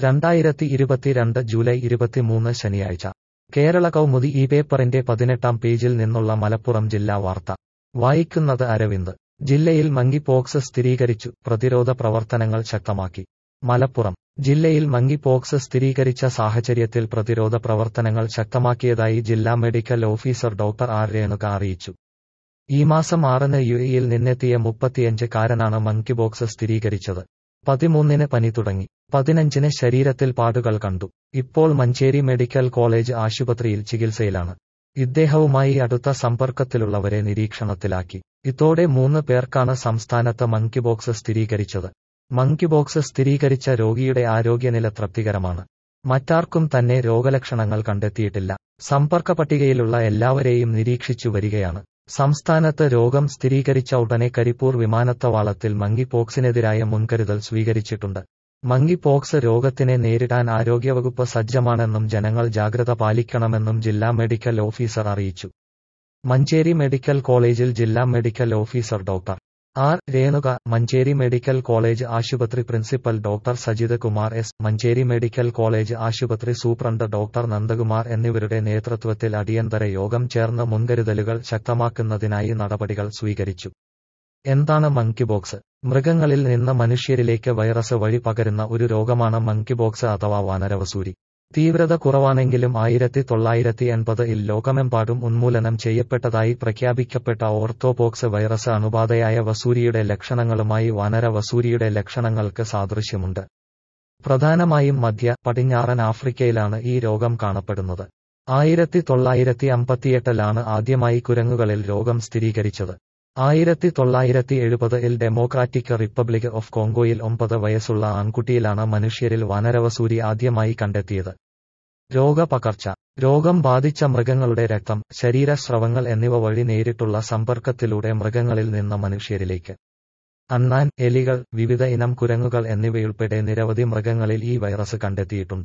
രണ്ടായിരത്തി ഇരുപത്തിരണ്ട് ജൂലൈ ഇരുപത്തിമൂന്ന് ശനിയാഴ്ച കേരള കൗമുദി ഈ പേപ്പറിന്റെ പതിനെട്ടാം പേജിൽ നിന്നുള്ള മലപ്പുറം ജില്ലാ വാർത്ത വായിക്കുന്നത് അരവിന്ദ് ജില്ലയിൽ മങ്കിപോക്സ് സ്ഥിരീകരിച്ചു പ്രതിരോധ പ്രവർത്തനങ്ങൾ ശക്തമാക്കി മലപ്പുറം ജില്ലയിൽ മങ്കിപോക്സ് സ്ഥിരീകരിച്ച സാഹചര്യത്തിൽ പ്രതിരോധ പ്രവർത്തനങ്ങൾ ശക്തമാക്കിയതായി ജില്ലാ medical officer doctor R Renuka അറിയിച്ചു ഈ മാസം ആറിന് യു എയിൽ നിന്നെത്തിയ മുപ്പത്തിയഞ്ച് കാരനാണ് മങ്കിപോക്സ് സ്ഥിരീകരിച്ചത് പതിമൂന്നിന് പനി തുടങ്ങി പതിനഞ്ചിന് ശരീരത്തിൽ പാടുകൾ കണ്ടു ഇപ്പോൾ മഞ്ചേരി മെഡിക്കൽ കോളേജ് ആശുപത്രിയിൽ ചികിത്സയിലാണ് ഇദ്ദേഹവുമായി അടുത്ത സമ്പർക്കത്തിലുള്ളവരെ നിരീക്ഷണത്തിലാക്കി ഇതോടെ മൂന്ന് പേർക്കാണ് സംസ്ഥാനത്ത് മങ്കിബോക്സ് സ്ഥിരീകരിച്ചത് മങ്കിബോക്സ് സ്ഥിരീകരിച്ച രോഗിയുടെ ആരോഗ്യനില തൃപ്തികരമാണ് മറ്റാർക്കും തന്നെ രോഗലക്ഷണങ്ങൾ കണ്ടെത്തിയിട്ടില്ല സമ്പർക്ക പട്ടികയിലുള്ള എല്ലാവരെയും നിരീക്ഷിച്ചു വരികയാണ് സംസ്ഥാനത്ത് രോഗം സ്ഥിരീകരിച്ച ഉടനെ കരിപ്പൂർ വിമാനത്താവളത്തിൽ മങ്കിപോക്സിനെതിരായ മുൻകരുതൽ സ്വീകരിച്ചിട്ടുണ്ട് മങ്കിപോക്സ് രോഗത്തിനെ നേരിടാൻ ആരോഗ്യവകുപ്പ് സജ്ജമാണെന്നും ജനങ്ങൾ ജാഗ്രത പാലിക്കണമെന്നും ജില്ലാ മെഡിക്കൽ ഓഫീസർ അറിയിച്ചു മഞ്ചേരി മെഡിക്കൽ കോളേജിൽ ജില്ലാ medical officer doctor R Renuka Manjeri medical college ആശുപത്രി principal doctor Sajith Kumar S Manjeri medical college ആശുപത്രി സൂപ്രണ്ട് ഡോക്ടർ നന്ദകുമാർ എന്നിവരുടെ നേതൃത്വത്തിൽ അടിയന്തര യോഗം ചേർന്ന് മുൻകരുതലുകൾ ശക്തമാക്കുന്നതിനായി നടപടികൾ സ്വീകരിച്ചു എന്താണ് മങ്കിബോക്സ് മൃഗങ്ങളിൽ നിന്ന് മനുഷ്യരിലേക്ക് വൈറസ് വഴി പകരുന്ന ഒരു രോഗമാണ് മങ്കിബോക്സ് അഥവാ വാനരവസൂരി തീവ്രത കുറവാണെങ്കിലും ആയിരത്തി തൊള്ളായിരത്തി എൺപതിൽ ലോകമെമ്പാടും ഉന്മൂലനം ചെയ്യപ്പെട്ടതായി പ്രഖ്യാപിക്കപ്പെട്ട ഓർത്തോപോക്സ് വൈറസ് അണുബാധയായ വസൂരിയുടെ ലക്ഷണങ്ങളുമായി വാനര വസൂരിയുടെ ലക്ഷണങ്ങൾക്ക് സാദൃശ്യമുണ്ട് പ്രധാനമായും മധ്യ പടിഞ്ഞാറൻ ആഫ്രിക്കയിലാണ് ഈ രോഗം കാണപ്പെടുന്നത് ആയിരത്തി തൊള്ളായിരത്തി അമ്പത്തിയെട്ടിലാണ് ആദ്യമായി കുരങ്ങുകളിൽ രോഗം സ്ഥിരീകരിച്ചത് ആയിരത്തി തൊള്ളായിരത്തി എഴുപതിൽ ഡെമോക്രാറ്റിക് റിപ്പബ്ലിക് ഓഫ് കോങ്കോയിൽ ഒമ്പത് വയസ്സുള്ള ആൺകുട്ടിയിലാണ് മനുഷ്യരിൽ വാനരവസൂരി ആദ്യമായി കണ്ടെത്തിയത് രോഗപകർച്ച രോഗം ബാധിച്ച മൃഗങ്ങളുടെ രക്തം ശരീരസ്രവങ്ങൾ എന്നിവ വഴി നേരിട്ടുള്ള സമ്പർക്കത്തിലൂടെ മൃഗങ്ങളിൽ നിന്ന് മനുഷ്യരിലേക്ക് അണ്ണാൻ എലികൾ വിവിധ ഇനം കുരങ്ങുകൾ എന്നിവയുൾപ്പെടെ നിരവധി മൃഗങ്ങളിൽ ഈ വൈറസ് കണ്ടെത്തിയിട്ടുണ്ട്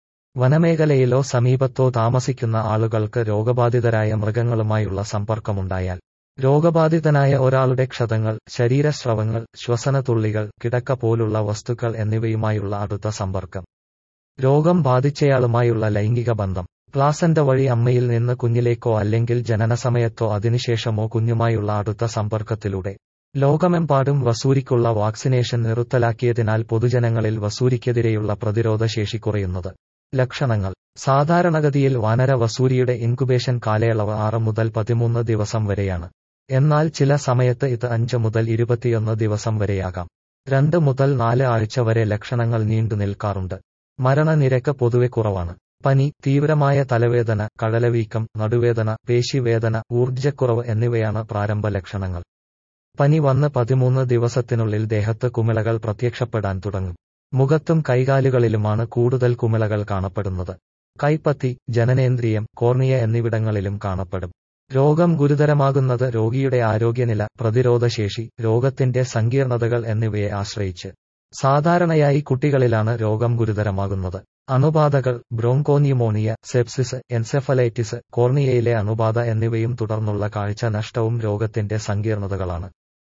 വനമേഖലയിലോ സമീപത്തോ താമസിക്കുന്ന ആളുകൾക്ക് രോഗബാധിതരായ മൃഗങ്ങളുമായുള്ള സമ്പർക്കമുണ്ടായാൽ രോഗബാധിതനായ ഒരാളുടെ ക്ഷതങ്ങൾ ശരീരസ്രവങ്ങൾ ശ്വസനതുള്ളികൾ കിടക്ക പോലുള്ള വസ്തുക്കൾ എന്നിവയുമായുള്ള അടുത്ത സമ്പർക്കം രോഗം ബാധിച്ചയാളുമായുള്ള ലൈംഗിക ബന്ധം പ്ലാസന്റ വഴി അമ്മയിൽ നിന്ന് കുഞ്ഞിലേക്കോ അല്ലെങ്കിൽ ജനനസമയത്തോ അതിനുശേഷമോ കുഞ്ഞുമായുള്ള അടുത്ത സമ്പർക്കത്തിലൂടെ ലോകമെമ്പാടും വസൂരിക്കുള്ള വാക്സിനേഷൻ നിർത്തലാക്കിയതിനാൽ പൊതുജനങ്ങളിൽ വസൂരിക്കെതിരെയുള്ള പ്രതിരോധ ശേഷി കുറയുന്നത് ലക്ഷണങ്ങൾ സാധാരണഗതിയിൽ വാനര വസൂരിയുടെ ഇൻകുബേഷൻ കാലയളവ് ആറ് മുതൽ പതിമൂന്ന് ദിവസം വരെയാണ് എന്നാൽ ചില സമയത്ത് ഇത് അഞ്ച് മുതൽ ഇരുപത്തിയൊന്ന് ദിവസം വരെയാകാം രണ്ട് മുതൽ നാല് ആഴ്ച വരെ ലക്ഷണങ്ങൾ നീണ്ടു നിൽക്കാറുണ്ട് മരണനിരക്ക് പൊതുവെ കുറവാണ് പനി തീവ്രമായ തലവേദന കഴലവീക്കം നടുവേദന പേശിവേദന ഊർജ്ജക്കുറവ് എന്നിവയാണ് പ്രാരംഭ ലക്ഷണങ്ങൾ പനി വന്ന് പതിമൂന്ന് ദിവസത്തിനുള്ളിൽ ദേഹത്ത് കുമിളകൾ പ്രത്യക്ഷപ്പെടാൻ തുടങ്ങും മുഖത്തും കൈകാലുകളിലുമാണ് കൂടുതൽ കുമിളകൾ കാണപ്പെടുന്നത് കൈപ്പത്തി ജനനേന്ദ്രിയം കോർണിയ എന്നിവിടങ്ങളിലും കാണപ്പെടും രോഗം ഗുരുതരമാകുന്നത് രോഗിയുടെ ആരോഗ്യനില പ്രതിരോധശേഷി രോഗത്തിന്റെ സങ്കീർണതകൾ എന്നിവയെ ആശ്രയിച്ച് സാധാരണയായി കുട്ടികളിലാണ് രോഗം ഗുരുതരമാകുന്നത് അണുബാധകൾ ബ്രോങ്കോന്യൂമോണിയ സെപ്സിസ് എൻസെഫലൈറ്റിസ് കോർണിയയിലെ അണുബാധ എന്നിവയും തുടർന്നുള്ള കാഴ്ച നഷ്ടവും രോഗത്തിന്റെ സങ്കീർണതകളാണ്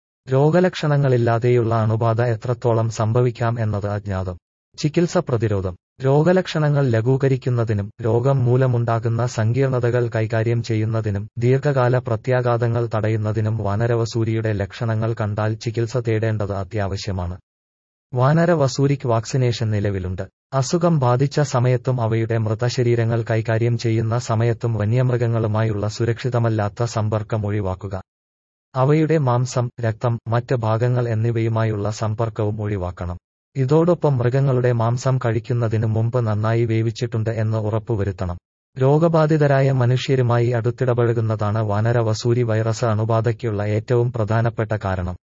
രോഗലക്ഷണങ്ങളില്ലാതെയുള്ള അണുബാധ എത്രത്തോളം സംഭവിക്കാം എന്നത് അജ്ഞാതം ചികിത്സ പ്രതിരോധം രോഗലക്ഷണങ്ങൾ ലഘൂകരിക്കുന്നതിനും രോഗം മൂലമുണ്ടാകുന്ന സങ്കീർണതകൾ കൈകാര്യം ചെയ്യുന്നതിനും ദീർഘകാല പ്രത്യാഘാതങ്ങൾ തടയുന്നതിനും വാനരവസൂരിയുടെ ലക്ഷണങ്ങൾ കണ്ടാൽ ചികിത്സ തേടേണ്ടത് അത്യാവശ്യമാണ് വാനരവസൂരിക്ക് വാക്സിനേഷൻ നിലവിലുണ്ട് അസുഖം ബാധിച്ച സമയത്തും അവയുടെ മൃതശരീരങ്ങൾ കൈകാര്യം ചെയ്യുന്ന സമയത്തും വന്യമൃഗങ്ങളുമായുള്ള സുരക്ഷിതമല്ലാത്ത സമ്പർക്കം ഒഴിവാക്കുക അവയുടെ മാംസം രക്തം മറ്റ് ഭാഗങ്ങൾ എന്നിവയുമായുള്ള സമ്പർക്കവും ഒഴിവാക്കണം ഇതോടൊപ്പം മൃഗങ്ങളുടെ മാംസം കഴിക്കുന്നതിനു മുമ്പ് നന്നായി വേവിച്ചിട്ടുണ്ട് എന്ന് ഉറപ്പുവരുത്തണം രോഗബാധിതരായ മനുഷ്യരുമായി അടുത്തിടപഴകുന്നതാണ് വാനര വസൂരി വൈറസ് അണുബാധയ്ക്കുള്ള ഏറ്റവും പ്രധാനപ്പെട്ട കാരണം